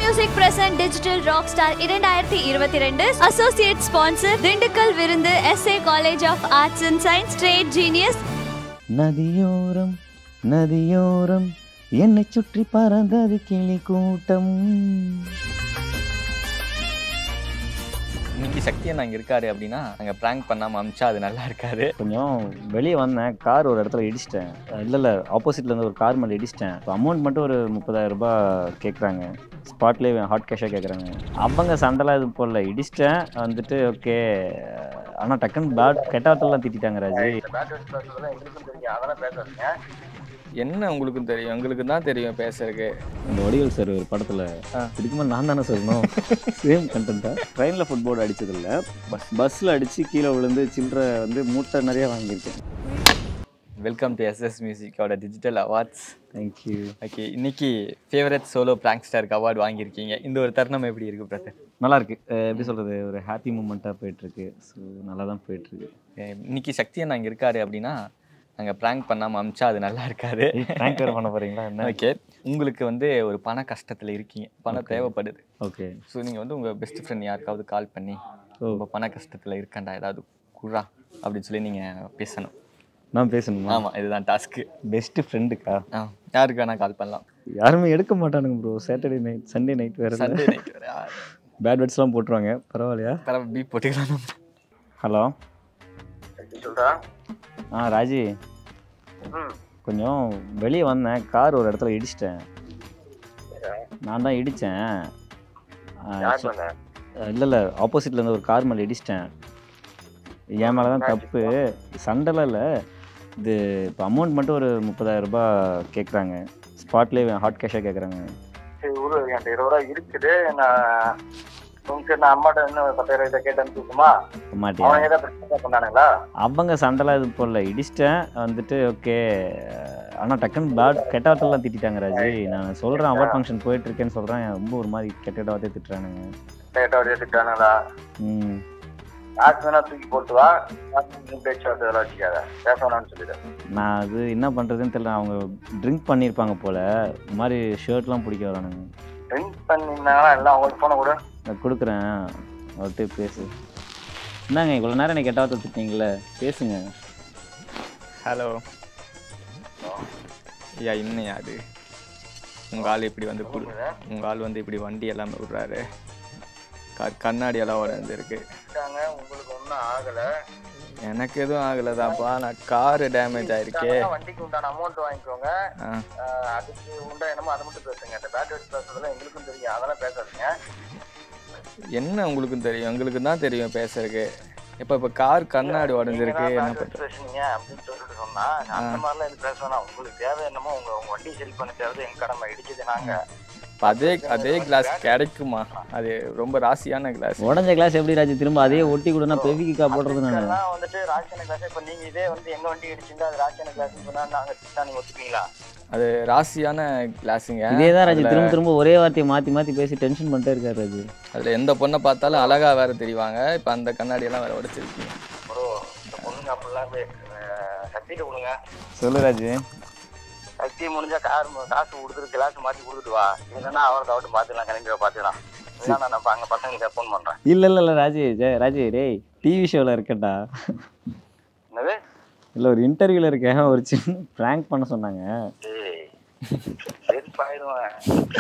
Music present digital rock star இரண்டாயிரத்தி இருபத்தி ரெண்டு அசோசியேட் ஸ்பான்சர் திண்டுக்கல் விருந்து S A college of arts and science trade genius நதியோரம் நதியோரம் என்னை சுற்றி பறந்தது கிளி கூட்டம் இன்னைக்கு சக்தி அண்ணா இங்கே இருக்காரு அப்படின்னா அங்கே ப்ராங்க் பண்ணாமல் அமிச்சா அது நல்லா இருக்காரு கொஞ்சம் வெளியே வந்தேன் கார் ஒரு இடத்துல இடிச்சிட்டேன் இல்லை இல்லை ஆப்போசிட்ல இருந்து ஒரு கார் மேலே இடிச்சிட்டேன் இப்போ அமௌண்ட் மட்டும் ஒரு முப்பதாயிரம் ரூபாய் கேட்குறாங்க ஸ்பாட்லேயே ஹாட் கேஷாக கேட்குறாங்க அவங்க சண்டைலாம் இது போடல இடிச்சிட்டேன் வந்துட்டு ஓகே ஆனால் டக்குன்னு பேட் கெட்டாத்தெல்லாம் திட்டிட்டாங்க ராஜி என்ன உங்களுக்கும் தெரியும் எங்களுக்கு தான் தெரியும் பேசுறதுக்கு இந்த வடிவேல் சார் ஒரு படத்தில் இதுக்கு மேலே நான் தானே சொல்லணும் சேம் கண்டென்ட்டா ட்ரெயினில் ஃபுட்போர்டு அடிச்சதில்ல பஸ் பஸ்ஸில் அடித்து கீழே விழுந்து சில்லற வந்து மூட்டை நிறைய வாங்கியிருக்கேன் வெல்கம் டு எஸ்எஸ் மியூசிக்கோட டிஜிட்டல் அவார்ட்ஸ் தேங்க்யூ ஓகே இன்னைக்கு ஃபேவரட் சோலோ ப்ராங்க் ஸ்டாருக்கு அவார்டு வாங்கியிருக்கீங்க இந்த ஒரு தருணம் எப்படி இருக்கு பிரதர் நல்லா இருக்கு அஹ் எப்படி சொல்கிறது ஒரு ஹாப்பி மூமெண்ட்டாக போயிட்டுருக்கு ஸோ நல்லா தான் போயிட்டுருக்கு இன்னைக்கு சக்தி அண்ணா இங்கே இருக்காரு அப்படின்னா அங்கே ப்ராங்க் பண்ணாமல் அமிச்சா அது நல்லா இருக்காரு தேங்க் வேறு பண்ண போகிறீங்களா என்ன ஓகே உங்களுக்கு வந்து ஒரு பண கஷ்டத்தில் இருக்கீங்க பணம் தேவைப்படுது ஓகே ஸோ நீங்கள் வந்து உங்கள் பெஸ்ட் ஃப்ரெண்ட் யாருக்காவது கால் பண்ணி ரொம்ப பண கஷ்டத்தில் இருக்கண்டா ஏதாவது குறா அப்படின்னு சொல்லி நீங்கள் பேசணும் நான் பேசணுமா ஆமாம் இதுதான் டாஸ்க்கு பெஸ்ட்டு ஃப்ரெண்டுக்கா ஆ யாருக்கு வேணால் கால் பண்ணலாம் யாருமே எடுக்க மாட்டானுங்க bro Saturday night Sunday night வேறு சண்டே நைட் பேட் வேர்ட்ஸ்லாம் போட்டுருவாங்க பரவாயில்லையா தர பீப் போட்டுக்கலாம் ஹலோ சொல்றா ஆ ராஜி ம் கொஞ்சம் வெளியே வந்தேன் கார் ஒரு இடத்துல இடிச்சிட்டேன் நான் தான் இடித்தேன் யார் பண்ண இல்லை இல்லை ஆப்போசிட்ல இருந்து ஒரு கார் மேலே இடிச்சிட்டேன் என் மேலே தான் தப்பு சண்டைலாம் இல்லை இது இப்போ அமௌண்ட் மட்டும் ஒரு முப்பதாயிரம் ரூபாய் கேட்குறாங்க ஸ்பாட்லேயே ஹாட் கேஷாக கேட்குறாங்க சரி ஒரு என்கிட்ட இருபது ரூபா இருக்குது நான் உங்க சரி நான் அம்மாட்ட இன்னும் பத்தாயிரம் இதை கேட்டு அனுப்பிச்சுமா மாட்டியா அவன் ஏதாவது பிரச்சனை பண்ணானுங்களா அவங்க சண்டைலாம் இது போடல இடிச்சிட்டேன் வந்துட்டு ஓகே ஆனால் டக்குன்னு பேட் கெட்டாத்தெல்லாம் திட்டிட்டாங்க ராஜி நான் சொல்கிறேன் அவார்ட் ஃபங்க்ஷன் போயிட்டுருக்கேன்னு சொல்கிறேன் ரொம்ப ஒரு மாதிரி கெட்ட கெட்டவாதே திட்டுறானுங்க கேட்ட வரையா திட்டானுங்களா ம் காசு வேணா தூக்கி போட்டு வா பேச்சுவார்த்தை இதெல்லாம் வச்சுக்காத பேச வேணாம்னு சொல்லிடு நான் அது என்ன பண்ணுறதுன்னு தெரியல அவங்க ட்ரிங்க் பண்ணியிருப்பாங்க போல் இந்த மாதிரி ஷர்ட்லாம் பிடிக்க வரானுங்க ட்ரிங்க் பண்ணிருந்தாங்கன்னா எல்லாம் அவங்களுக்கு போன கூட நான் கொடுக்குறேன் அவர்கிட்ட பேசு என்னங்க இவ்வளோ நேரம் எனக்கு கெட்டாவத்தை திட்டிங்களே பேசுங்க ஹலோ ஐயா இன்னும் அது உங்கள் ஆள் இப்படி வந்து குடு உங்கள் ஆள் வந்து இப்படி வண்டி எல்லாமே விட்றாரு க கண்ணாடி எல்லாம் உடஞ்சிருக்கு திட்டாங்க உங்களுக்கு ஒன்றும் ஆகல எனக்கு எதுவும் ஆகலைதாப்பா நான் காரு டேமேஜ் ஆயிருக்கே திட்டாங்கன்னா வண்டிக்கு உண்டான அமௌண்ட் வாங்கிக்கோங்க ஆ ஆஹ் அதுக்கு உண்டா என்னமோ அதை மட்டும் பேசுங்க இந்த பேட் வச்சு பேசுறதுல எங்களுக்கும் தெரியும் அதெல்லாம் பேசாதீங்க என்ன உங்களுக்கும் தெரியும் எங்களுக்கு தான் தெரியும் பேசுறதுக்கு இப்போ இப்போ கார் கண்ணாடி உடஞ்சிருக்கு நீங்க என்ன தான் பண்ணுறது பேசுனீங்க அப்படின்னு சொல்லிட்டு சொன்னா அந்த மாதிரிலாம் எதுவும் பேச வேணாம் உங்களுக்கு தேவை என்னமோ உங்க உங்க வண்டி சரி பண்ண தேவை எங்க கடமை இடிச்சது நாங்க அதே அதே கிளாஸ் கிடைக்குமா அது ரொம்ப ராசியான கிளாஸ் உடஞ்ச கிளாஸ் எப்படி ராஜி திரும்ப அதே ஒட்டி கொடுனா பெவிக்கா போடுறது நான் இதெல்லாம் வந்துட்டு ராசியான கிளாஸ் இப்ப நீங்க இதே வந்து எங்க வண்டி இடிச்சிருந்தா அது ராசியான கிளாஸ் சொன்னா நாங்க திட்டா நீங்க ஒத்துப்பீங்களா அது ராசியான கிளாஸுங்க இதே தான் ராஜி திரும்ப திரும்ப ஒரே வார்த்தையை மாற்றி மாற்றி பேசி டென்ஷன் பண்ணிட்டே இருக்காரு ராஜி அதில் எந்த பொண்ணை பார்த்தாலும் அழகா வேற தெரிவாங்க இப்போ அந்த கண்ணாடியெல்லாம் வேற உடைச்சிருக்கீங்க ப்ரோ இந்த பொண்ணுங்க அப்படிலாம் போய், அஹ், சக்திட்டு கொடுங்க சொல்லு ராஜி சக்தி முடிஞ்சா கார் காசு கொடுத்துட்டு கிளாஸ் மாத்தி கொடுத்துட்டு வா இல்லைன்னா அவரை தவிட்டு பாத்துக்கலாம் கிளம்பி பாத்துக்கலாம் இல்லைன்னா நான் இப்ப அங்க பசங்களுக்கு ஃபோன் பண்றேன் இல்லை இல்லை இல்லை ராஜி ஜெய ராஜி டேய் டிவி ஷோவில் இருக்கேன்டா என்னது இல்லை ஒரு இன்டர்வியூவில் இருக்கேன் ஒரு சின்ன ப்ராங்க் பண்ண சொன்னாங்க ஏய் வெறுப்பாயிடுவேன்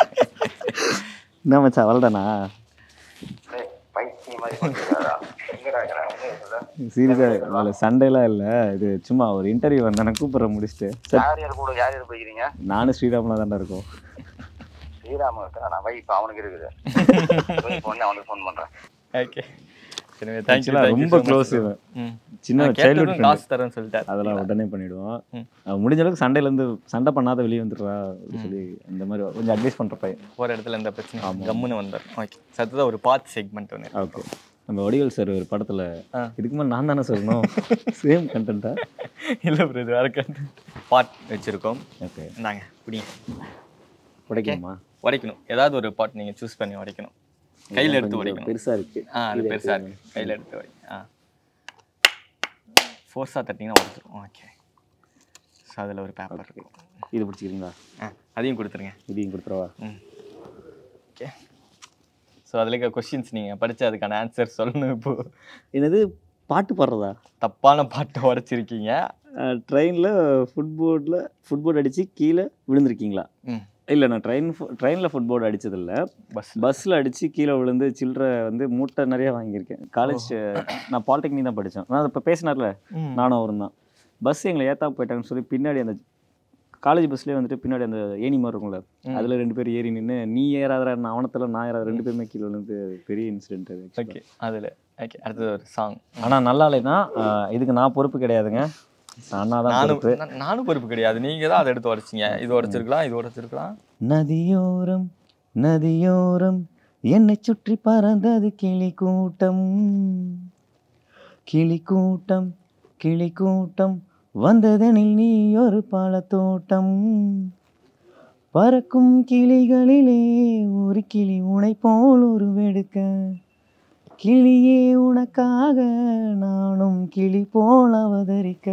என்ன மச்சான் அவ்வளோதானா ஏய், பைத்தியம் மாதிரி பண்ணிருக்காரா? எங்கடா இருக்கிறான்? உண்மையை சொல்லு. சீரியஸாக அதில் சண்டைலாம் இல்லை இது சும்மா ஒரு இன்டர்வியூ வந்தேன் நான் கூப்பிட்றேன் முடிச்சுட்டு சரி யார் யார் கூட யார் யார் போய்க்கிறீங்க நானும் ஸ்ரீராமனா தான்டா இருக்கோம் ஸ்ரீராம இருக்கா நான் வை இப்போ அவனுக்கு இருக்குது வை, இப்ப உடனே அவனுக்கு ஃபோன் பண்றேன் ஓகே சரி தேங்க்யூ Actually, ரொம்ப க்ளோஸ் இவன் ம் சின்ன நான் சைல்ட்ஹுட் கேட்டதும் காசு தரேன்னு சொல்லிட்டாரு அதெல்லாம் உடனே பண்ணிடுவோம் ம். அவன் முடிஞ்ச அளவுக்கு சண்டையிலேருந்து சண்டை பண்ணாத வெளியே வந்துடுறா அப்படின்னு சொல்லி அந்த மாதிரி கொஞ்சம் அட்வைஸ் பண்ணுற பையன் போகிற இடத்துல எந்த பிரச்சனையும் கம்முன்னு வந்தார் ஓகே சத்ததான் ஒரு பாத் செக்மெண்ட் ஒன்று ஓகே நம்ம வடிவேல் சார் ஒரு படத்தில் ஆ. இதுக்கு மேலே நான் தானே சொல்லணும் சேம் கண்டென்ட்டா இல்லை ப்ரோ இது வேறு பாட் வச்சுருக்கோம் ஓகே இந்தாங்க பிடிங்க உடைக்கணுமா உடைக்கணும் ஏதாவது ஒரு பாட் நீங்கள் சூஸ் பண்ணி உடைக்கணும் கையில் எடுத்து உடைக்கணும் பெருசாக இருக்கு ஆ அது பெருசாக இருக்கு கையில் எடுத்து வை ஆ ஃபோர்ஸாக தட்டிங்கன்னா உடச்சிரும் ஓகே ஸோ அதில் ஒரு பேப்பர் இருக்கு இது பிடிச்சிக்கிறீங்களா ஆ அதையும் கொடுத்துருங்க இதையும் கொடுத்துருவா ம் ஓகே ஸோ அதில் இருக்க கொஸ்டின்ஸ் நீங்கள் படித்து அதுக்கான ஆன்சர் சொல்லணும் இப்போ என்னது பாட்டு பாடுறதா தப்பான பாட்டை உடைச்சிருக்கீங்க ட்ரெயினில் ஃபுட்போர்டில் ஃபுட்போர்ட் அடித்து கீழே விழுந்திருக்கீங்களா ம் இல்லை நான் ட்ரெயின் ட்ரெயினில் ஃபுட்போர்டு அடிச்சதில்ல பஸ் பஸ்ஸில் அடித்து கீழே விழுந்து சில்லற வந்து மூட்டை நிறைய வாங்கியிருக்கேன் காலேஜ் நான் பாலிடெக்னிக் தான் படித்தேன் நான் இப்போ பேசினார்ல ம். நானும் அவரும் தான் பஸ் எங்களை ஏற்றா போயிட்டாங்கன்னு சொல்லி பின்னாடி அந்த காலேஜ் பஸ்லேயே வந்துட்டு பின்னாடி அந்த ஏணி மாதிரி இருக்கும்ல ம். அதில் ரெண்டு பேர் ஏறி நின்று நீ ஏறாதடா நான் அவனத்தில் நான் ஏறாத ரெண்டு பேருமே கீழே விழுந்து பெரிய இன்சிடென்ட் அது ஓகே அதில் ஓகே அடுத்தது ஒரு சாங் ஆனால் நல்லா இல்லைன்னா ஆஹ், இதுக்கு நான் பொறுப்பு கிடையாதுங்க அண்ணா தான் நானும் பொறுப்பு நா- நானும் பொறுப்பு கிடையாது நீங்கள் தான் அதை எடுத்து உடைச்சிங்க இது உடைச்சிருக்கலாம் இது உடைச்சிருக்கலாம் நதியோரம் நதியோரம் என்னை சுற்றி பறந்தது கிளி கூட்டம் கிளி கூட்டம் கிளி கூட்டம் வந்ததெனில் நீ ஒரு பாலத்தோட்டம் பறக்கும் கிளிகளிலே ஒரு கிளி உனை போல் ஒரு வெடுக்க கிளியே உனக்காக நானும் கிளி போல் அவதரிக்க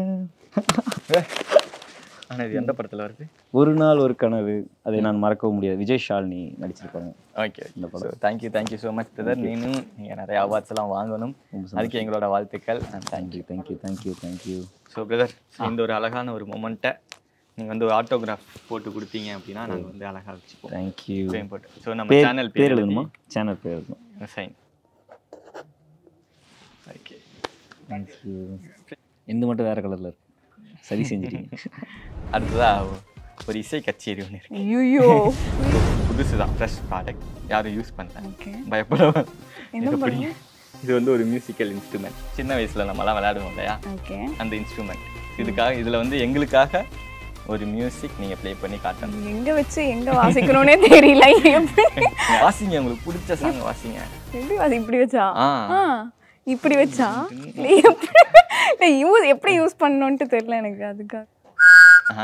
ஆனால் இது எந்த படத்தில் வருது ஒரு நாள் ஒரு கனவு அதை நான் மறக்கவும் முடியாது விஜய் ஷாலினி நடிச்சிருப்பாங்க ஓகே இந்த ஸோ படம். Thank you thank you so much brother நீனும் நீங்கள் நிறைய அவார்ட்ஸ் எல்லாம் வாங்கணும் அதுக்கு எங்களோட வாழ்த்துக்கள் and thank you thank you thank you thank you thank you so brother இந்த ஒரு அழகான ஒரு மொமெண்ட்டை நீங்கள் வந்து ஒரு ஆட்டோகிராஃப் போட்டு கொடுத்தீங்க அப்படின்னா நாங்கள் வந்து அழகாக வச்சுப்போம் தேங்க்யூ ஃப்ரேம் போட்டு ஸோ நம்ம பேர் சேனல் பேர் எழுதணுமா சேனல் பேர் எழுதணும் சைன் ஓகே தேங்க்யூ எந்த மட்டும் வேற கலர்ல இருக்கு சரி செஞ்சிட்டீங்க அடுத்ததா ஒரு இசை கச்சேரி ஒன்று இருக்கு ஐயோ புதுசு தான் ஃப்ரெஷ் ப்ராடக்ட் யாரும் யூஸ் பண்ணல ஓகே பயப்படாம என்ன இது எப்படி பண்ணுங்க? இது வந்து ஒரு மியூசிக்கல் இன்ஸ்ட்ருமெண்ட் சின்ன வயசுல நம்மலாம் விளையாடுவோம் இல்லையா ஓகே அந்த இன்ஸ்ட்ருமெண்ட் இதுக்காக இதுல வந்து எங்களுக்காக ஒரு மியூசிக் நீங்க ப்ளே பண்ணி காட்டணும் எங்க வச்சு எங்க வாசிக்கணும்னே தெரியல எப்படி நீங்க வாசிங்க உங்களுக்கு பிடிச்ச சாங் வாசிங்க எப்படி வாசி இப்படி வச்சா ஆ ஆ இப்படி வச்சா இல்லை எப்படி இல்லை யூஸ் எப்படி யூஸ் பண்ணணும்ட்டு தெரியல எனக்கு அதுக்காக ஆ.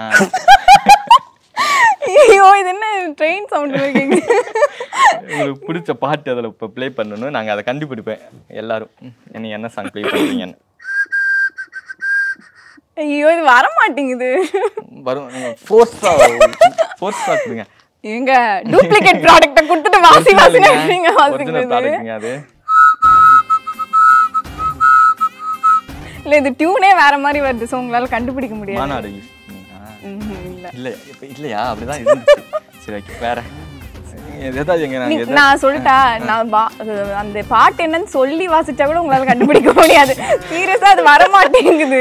ஐயோ இது என்ன ட்ரெயின் சவுண்ட் கேக்குது உங்களுக்கு பிடிச்ச பாட்டு அதில் இப்போ ப்ளே பண்ணணும் நாங்கள் அதை கண்டுபிடிப்பேன் எல்லாரும் ம், நீங்க என்ன சாங் ப்ளே பண்ணுறீங்கன்னு ஐயோ இது வர மாட்டேங்குது வரும் ஃபோர்ஸாக ஃபோர்ஸாக கொடுங்க எங்க டூப்ளிகேட் ப்ராடக்ட்ட கொடுத்துட்டு வாசி வாசி நீங்க ஒரிஜினல் வாசிக்கிறது ப்ராடக்ட்டுங்க அது இல்ல இது டியூனே வேற மாதிரி வருது சோ உங்களால கண்டுபிடிக்க முடியாது மாநாடு யூஸ் பண்ணீங்களா ம்ஹும், இல்ல இல்லை இப்போ இல்லையா அப்படிதான் இருந்துச்சு சரி ஓகே வேற ஏதாவது எங்க நாங்கள் நீ- நான் சொல்லிட்டா நான் வா- அது அந்த பாட்டு என்னன்னு சொல்லி வாசிச்சா கூட உங்களால கண்டுபிடிக்க முடியாது சீரியஸா அது வர மாட்டேங்குது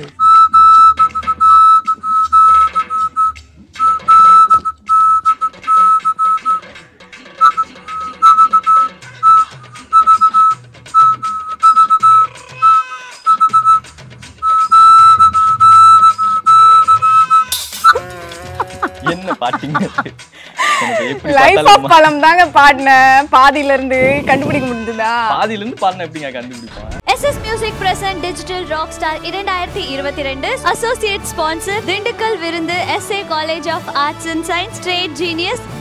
என்ன பாட்டிங்க அது? எனக்கு எப்படி லைஃப் ஆஃப் பார்த்தாலும் பழம் தாங்க பாடினேன் பாதியில இருந்து கண்டுபிடிக்க முடிஞ்சதா பாதியில இருந்து பாடின எப்படிங்க கண்டுபிடிப்போம் S S music present digital rock star இரண்டாயிரத்தி இருபத்தி ரெண்டு அசோசியேட் ஸ்பான்சர் திண்டுக்கல் விருந்து S A college of arts and science trade genius